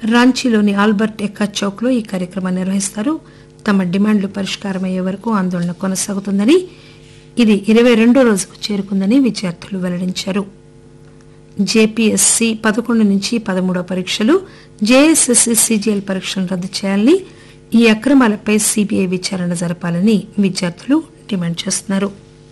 రాంచీలోని Albert ఎక్కా Chowk లో ఈ కార్యక్రమాన్ని నిర్వహిస్తారు తమ డిమాండ్లు పరిష్కారమయ్యే వరకు ఆందోళన కొనసాగుతుందని ఇది ఇరవై రెండో రోజుకు చేరుకుందని విద్యార్థులు వెల్లడించారు జేపీఎస్సీ పదకొండు నుంచి పదమూడో పరీక్షలు జేఎస్ఎస్సీ సీజీఎల్ పరీక్షలను రద్దు చేయాలని ఈ అక్రమాలపై సీబీఐ విచారణ జరపాలని విద్యార్థులు డిమాండ్ చేస్తున్నారు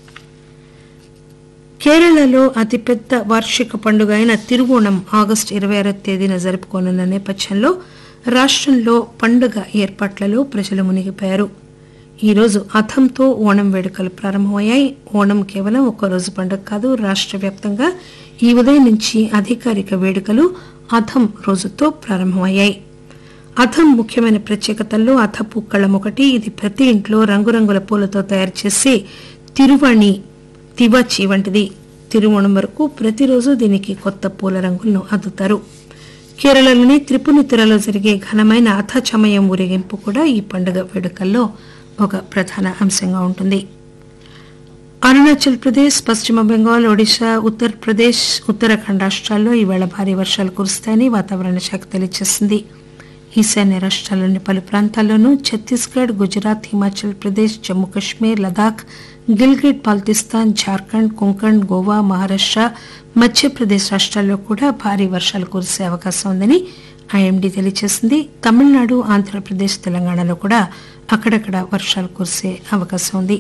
కేరళలో అతిపెద్ద వార్షిక పండుగ అయిన తిరువోణం ఆగస్టు ఇరవై ఆరో తేదీన జరుపుకోనున్న నేపథ్యంలో రాష్టంలో పండుగ ఏర్పాట్లలో ప్రజలు మునిగిపోయారు ఈ రోజు అథంతో ఓణం వేడుకలు ప్రారంభమయ్యాయి ఓణం కేవలం ఒక్క రోజు పండుగ కాదు రాష్ట్ర వ్యాప్తంగా ఈ ఉదయం నుంచి అధికారిక వేడుకలు అథం రోజుతో ప్రారంభమయ్యాయి అథం ముఖ్యమైన ప్రత్యేకతల్లో అథపు కళం ఒకటి ఇది ప్రతి ఇంట్లో రంగురంగుల పూలతో తయారు చేసే తిరువాణి తివాచి వంటిది తిరువోణం వరకు ప్రతిరోజు దీనికి కొత్త పూల రంగులను అద్దుతారు కేరళలోని త్రిపునితురలో జరిగే ఘనమైన అథచమయం ఊరేగింపు కూడా ఈ పండుగ వేడుకల్లో ఒక ప్రధాన అంశంగా ఉంటుంది అరుణాచల్ ప్రదేశ్ పశ్చిమ బెంగాల్ ఒడిశా ఉత్తరప్రదేశ్ ఉత్తరాఖండ్ రాష్ట్రాల్లో ఈవేళ భారీ వర్షాలు కురుస్తాయని వాతావరణ శాఖ తెలియజేసింది ఈశాన్య రాష్ట్రాల్లోని పలు ప్రాంతాల్లోనూ ఛత్తీస్గఢ్ గుజరాత్ హిమాచల్ ప్రదేశ్ జమ్మూ కశ్మీర్ లదాఖ్ గిల్గిట్ బాల్తిస్తాన్ జార్ఖండ్ కొంకణ్ గోవా మహారాష్ట్ర మధ్యప్రదేశ్ రాష్ట్రాల్లో కూడా భారీ వర్షాలు కురిసే అవకాశం ఉందని ఐఎండీ తెలియజేసింది తమిళనాడు ఆంధ్రప్రదేశ్ తెలంగాణలో కూడా అక్కడక్కడ వర్షాలు కురిసే అవకాశం ఉంది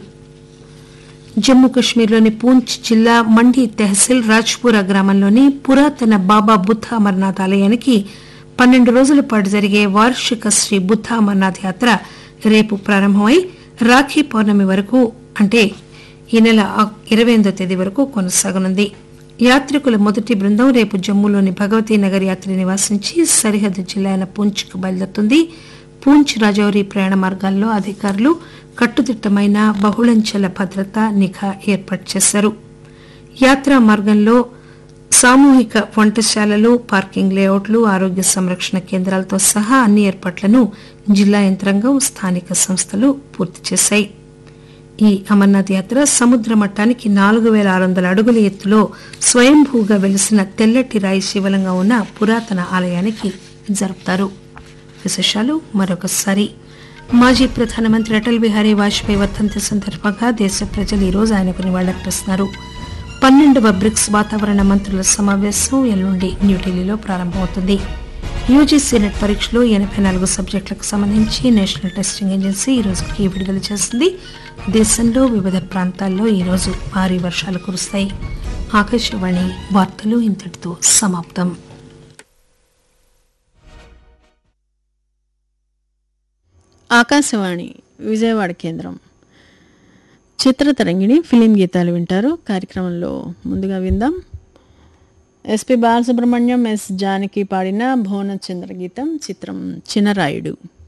జమ్మూ కశ్మీర్లోని పూంచ్ జిల్లా మండి తెహసిల్ రాజ్పురా గ్రామంలోని పురాతన బాబా బుద్ధ అమర్నాథ్ ఆలయానికి పన్నెండు రోజుల పాటు జరిగే వార్షిక శ్రీ బుద్ధ అమర్నాథ్ యాత్ర రేపు ప్రారంభమై రాఖీ పౌర్ణమి వరకు అంటే ఈ నెల ఇరవై ఎనిమిదో తేదీ వరకు కొనసాగనుంది యాత్రికుల మొదటి బృందం రేపు జమ్మూలోని భగవతీ నగర్ యాత్రి నివాసించి సరిహద్దు జిల్లా అయిన పూంచ్కు బయలుదేరుతుంది పూంచ్ రాజౌరి ప్రయాణ మార్గాల్లో అధికారులు కట్టుదిట్టమైన బహుళంచెల భద్రత నిఘా ఏర్పాటు చేశారు యాత్రా మార్గంలో సామూహిక వంటశాలలు పార్కింగ్ లేఅవుట్లు ఆరోగ్య సంరక్షణ కేంద్రాలతో సహా అన్ని ఏర్పాట్లను జిల్లా యంత్రాంగం స్థానిక సంస్థలు పూర్తి చేశాయి ఈ అమర్నాథ్ యాత్ర సముద్ర మట్టానికి నాలుగు పేల ఆరు వందల అడుగుల ఎత్తులో స్వయంభూగా వెలిసిన తెల్లటి రాయి శివలంగా ఉన్న పురాతన ఆలయానికి జరుపుతారు విశేషాలు మరొకసారి మాజీ ప్రధానమంత్రి అటల్ బిహారీ వాజ్పేయి వర్ధంతి సందర్భంగా దేశ ప్రజలు ఈ రోజు ఆయనకు నివాళులర్పిస్తున్నారు పన్నెండవ బ్రిక్స్ వాతావరణ మంత్రుల సమావేశం ఎల్లుండి న్యూఢిల్లీలో ప్రారంభమవుతుంది యూజీసీ నెట్ పరీక్షలో ఎనభై నాలుగు సబ్జెక్టులకు సంబంధించి నేషనల్ టెస్టింగ్ ఏజెన్సీ ఈ రోజుకి విడుదల చేసింది దేశంలో వివిధ ప్రాంతాల్లో ఈ రోజు భారీ వర్షాలు కురుస్తాయి ఆకాశవాణి వార్తలు ఇంతటితో సమాప్తం ఆకాశవాణి విజయవాడ కేంద్రం చిత్రతరంగిణి ఫిలిం గీతాలు వింటారు కార్యక్రమంలో ముందుగా విందాం ఎస్పి బాలసుబ్రహ్మణ్యం ఎస్ జానకి పాడిన భువనచంద్ర గీతం చిత్రం చినరాయుడు